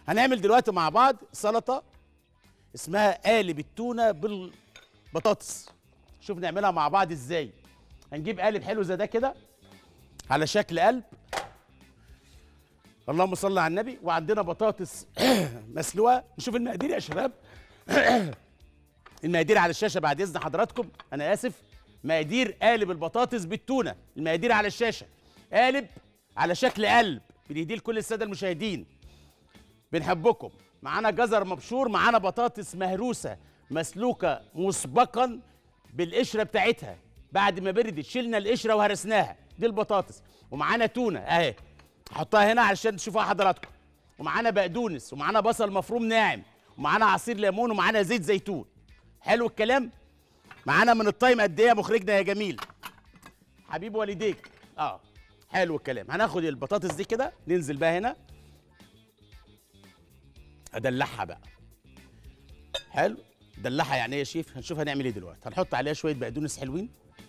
هنعمل دلوقتي مع بعض سلطه اسمها قالب التونه بالبطاطس شوف نعملها مع بعض ازاي هنجيب قالب حلو زي ده كده على شكل قلب اللهم صل على النبي وعندنا بطاطس مسلوقه نشوف المقادير يا شباب المقادير على الشاشه بعد اذن حضراتكم انا اسف مقادير قالب البطاطس بالتونه المقادير على الشاشه قالب على شكل قلب بنهديه لكل الساده المشاهدين بنحبكم معانا جزر مبشور معانا بطاطس مهروسه مسلوقه مسبقا بالقشره بتاعتها بعد ما بردت شلنا القشره وهرسناها دي البطاطس ومعانا تونه اهي احطها هنا علشان تشوفوها حضراتكم ومعانا بقدونس ومعانا بصل مفروم ناعم ومعانا عصير ليمون ومعانا زيت زيتون حلو الكلام معانا من التايم قد ايه يا مخرجنا يا جميل حبيب والديك اه حلو الكلام هناخد البطاطس دي كده ننزل بقى هنا ادلعها بقى حلو دلعها يعني ايه يا شيف هنشوف هنعمل ايه دلوقتي هنحط عليها شويه بقدونس حلوين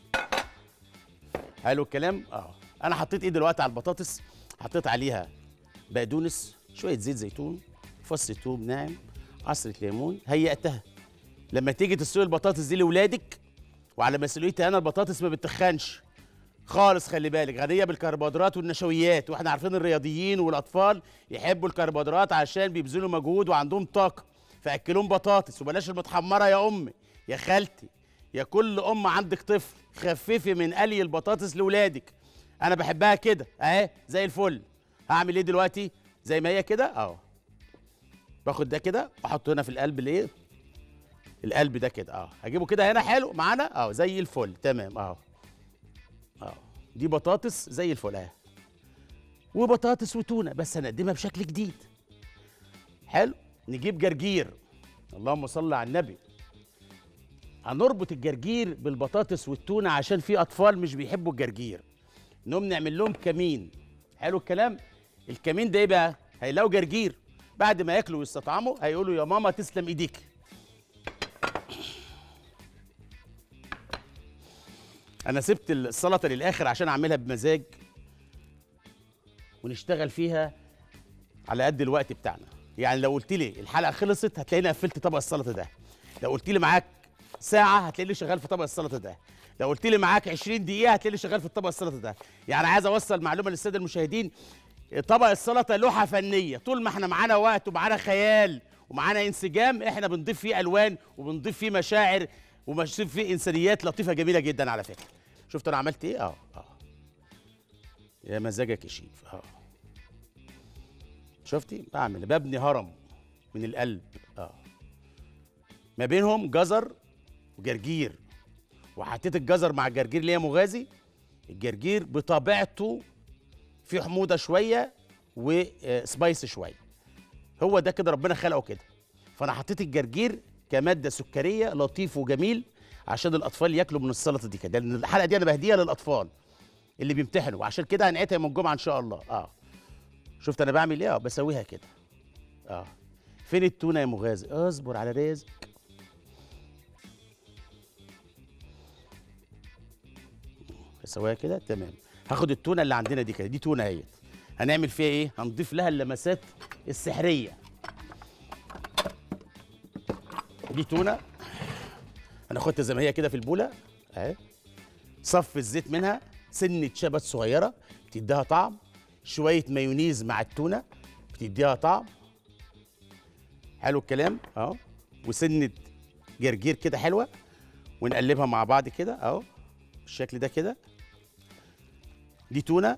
حلو الكلام اه انا حطيت ايه دلوقتي على البطاطس حطيت عليها بقدونس شويه زيت زيتون فص ثوم ناعم عصره ليمون هيأتها لما تيجي تسلقي البطاطس دي لاولادك وعلى مسؤوليتي انا البطاطس ما بتخنش خالص خلي بالك غنيه بالكربوهيدرات والنشويات واحنا عارفين الرياضيين والاطفال يحبوا الكربوهيدرات عشان بيبذلوا مجهود وعندهم طاقه فاكلهم بطاطس وبلاش المتحمره يا امي يا خالتي يا كل ام عندك طفل خففي من قلي البطاطس لاولادك انا بحبها كده اهي زي الفل هعمل ايه دلوقتي زي ما هي كده اهو باخد ده كده واحطه هنا في القلب الايه القلب ده كده اه هجيبه كده هنا حلو معانا اه زي الفل تمام اهو اه دي بطاطس زي الفل اهي وبطاطس وتونه بس هنقدمها بشكل جديد حلو نجيب جرجير اللهم صل على النبي هنربط الجرجير بالبطاطس والتونه عشان في اطفال مش بيحبوا الجرجير نقوم نعمل لهم كمين حلو الكلام الكمين ده ايه بقى هيلاقوا جرجير بعد ما ياكلوا ويستطعموا هيقولوا يا ماما تسلم ايديك انا سبت السلطه للاخر عشان اعملها بمزاج ونشتغل فيها على قد الوقت بتاعنا يعني لو قلت لي الحلقه خلصت هتلاقيني قفلت طبق السلطه ده لو قلت لي معاك ساعه هتلاقيني شغال في طبق السلطه ده لو قلت لي معاك 20 دقيقه هتلاقيني شغال في الطبق السلطه ده يعني عايز اوصل معلومه للساده المشاهدين طبق السلطه لوحه فنيه طول ما احنا معانا وقت ومعانا خيال ومعانا انسجام احنا بنضيف فيه الوان وبنضيف فيه مشاعر وبنضيف فيه انسانيات لطيفه جميله جدا على فكره شفت انا عملت ايه اه اه يا مزاجك يا شيف اه شفتي بعمل ببني هرم من القلب اه ما بينهم جزر وجرجير وحطيت الجزر مع الجرجير اللي هي مغازي الجرجير بطبيعته فيه حموضه شويه وسبايس شويه هو ده كده ربنا خلقه كده فانا حطيت الجرجير كماده سكريه لطيف وجميل عشان الاطفال ياكلوا من السلطه دي كده لان الحلقه دي انا بهديها للاطفال اللي بيمتحنوا وعشان كده هنعيدها يوم الجمعه ان شاء الله اه شفت انا بعمل ايه اه بسويها كده اه فين التونه يا مغازي اصبر على رزق اسويها كده تمام هاخد التونه اللي عندنا دي كده دي تونه اهيت هنعمل فيها ايه هنضيف لها اللمسات السحريه دي تونه هناخدها زي ما هي كده في البوله اهي صف الزيت منها سنه شبت صغيره بتديها طعم شويه مايونيز مع التونه بتديها طعم حلو الكلام اهو وسنه جرجير كده حلوه ونقلبها مع بعض كده اهو بالشكل ده كده دي تونه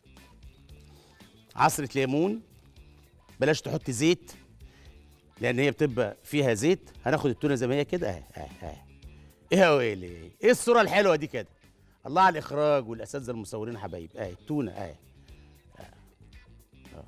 عصره ليمون بلاش تحط زيت لان هي بتبقى فيها زيت هناخد التونه زي ما هي كده اهي اهي اهي ايه يا ويلي ايه الصوره الحلوه دي كده الله على الاخراج والاساتذه المصورين حبايب اهي التونه اهي آه. آه.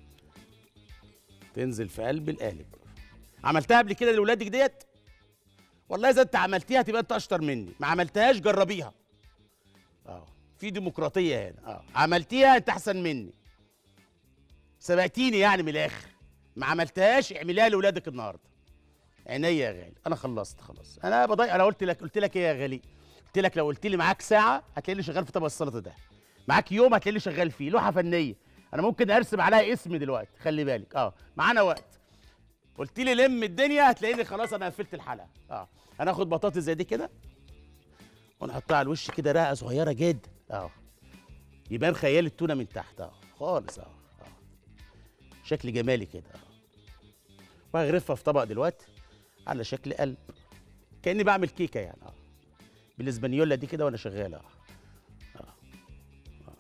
تنزل في قلب القالب عملتها قبل كده لاولادك ديت والله اذا انت عملتيها تبقى انت اشطر مني ما عملتهاش جربيها اه في ديمقراطيه هنا اه عملتيها انت احسن مني سبقتيني يعني من الاخر ما عملتهاش اعمليها لاولادك النهارده عينيا يا غالي انا خلصت خلاص انا بضيع انا قلت لك قلت لك ايه يا غالي قلت لك لو قلت لي معاك ساعه هتلاقيني شغال في طبق السلطه ده معاك يوم هتلاقيني شغال فيه لوحه فنيه انا ممكن ارسم عليها اسم دلوقتي خلي بالك اه معانا وقت قلت لي لم الدنيا هتلاقيني خلاص انا قفلت الحلقه اه هناخد بطاطس زي دي كده ونحطها على الوش كده رقه صغيره جدا اه يبان خيال التونه من تحت اه خالص اه اه شكل جمالي كده اه وهغرفها في طبق دلوقتي على شكل قلب كاني بعمل كيكه يعني اه بالاسبانيولا دي كده وانا شغال اه آه. آه.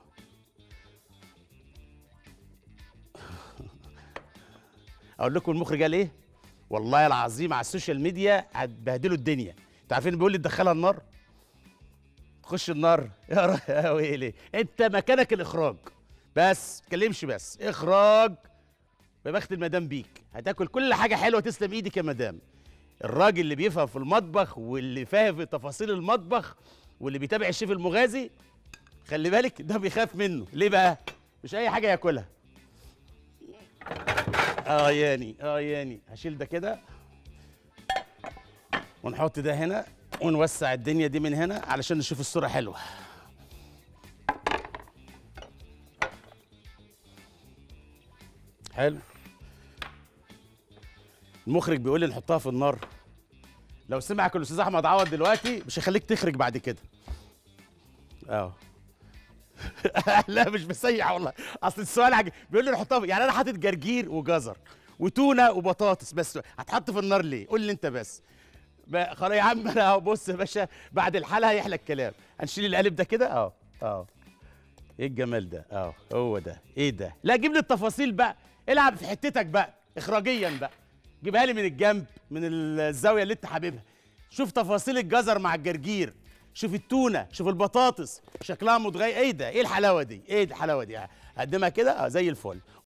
اقول لكم المخرج قال ايه والله العظيم على السوشيال ميديا هتبهدلوا الدنيا انتوا عارفين بيقول لي تدخلها النار تخش النار يا را- يا ويلي انت مكانك الاخراج بس ما تكلمش بس اخراج ببخت المدام بيك هتاكل كل حاجه حلوه تسلم ايدك يا مدام الراجل اللي بيفهم في المطبخ واللي فاهم في تفاصيل المطبخ واللي بيتابع الشيف المغازي خلي بالك ده بيخاف منه ليه بقى مش اي حاجه ياكلها اه ياني اه ياني هشيل ده كده ونحط ده هنا ونوسع الدنيا دي من هنا علشان نشوف الصوره حلوه حلو المخرج بيقول لي نحطها في النار لو سمعك الاستاذ احمد عوض دلوقتي مش هيخليك تخرج بعد كده اه لا مش بسيح والله اصل السؤال عجيب بيقول لي نحطها في- يعني انا حاطط جرجير وجزر وتونه وبطاطس بس هتحط في النار ليه قول لي انت بس بقى- خلاص يا عم انا أهو بص يا باشا بعد الحلقه هيحلى الكلام هنشيل القالب ده كده اه اه ايه الجمال ده اه هو ده ايه ده لا جيب لي التفاصيل بقى العب في حتتك بقى اخراجيا بقى جيبها لي من الجنب من الزاويه اللي انت حاببها شوف تفاصيل الجزر مع الجرجير شوف التونه شوف البطاطس شكلها متغير ايه ده ايه الحلاوه دي ايه الحلاوه دي هقدمها كده اه زي الفل